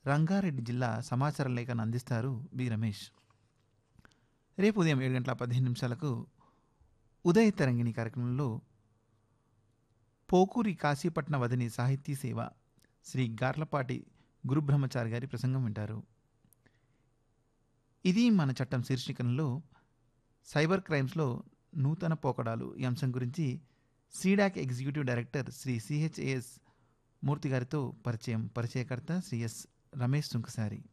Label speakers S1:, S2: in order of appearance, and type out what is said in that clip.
S1: రంగారెడ్డి జిల్లా సమాచార లేఖను అందిస్తారు బి రమేష్ రేపు ఉదయం ఏడు గంటల పదిహేను నిమిషాలకు ఉదయ తరంగిణి కార్యక్రమంలో పోకూరి కాశీపట్న వదిని సాహితీ సేవ శ్రీ గార్లపాటి గురుబ్రహ్మచారి గారి ప్రసంగం వింటారు ఇది మన చట్టం శీర్షికలో సైబర్ క్రైమ్స్లో నూతన పోకడాలు ఈ అంశం గురించి CDAC executive director Shri CHAS Murthy గారితో పరిచయం పరిచయకర్త శ్రీ ఎస్ రమేష్ సుంకసారి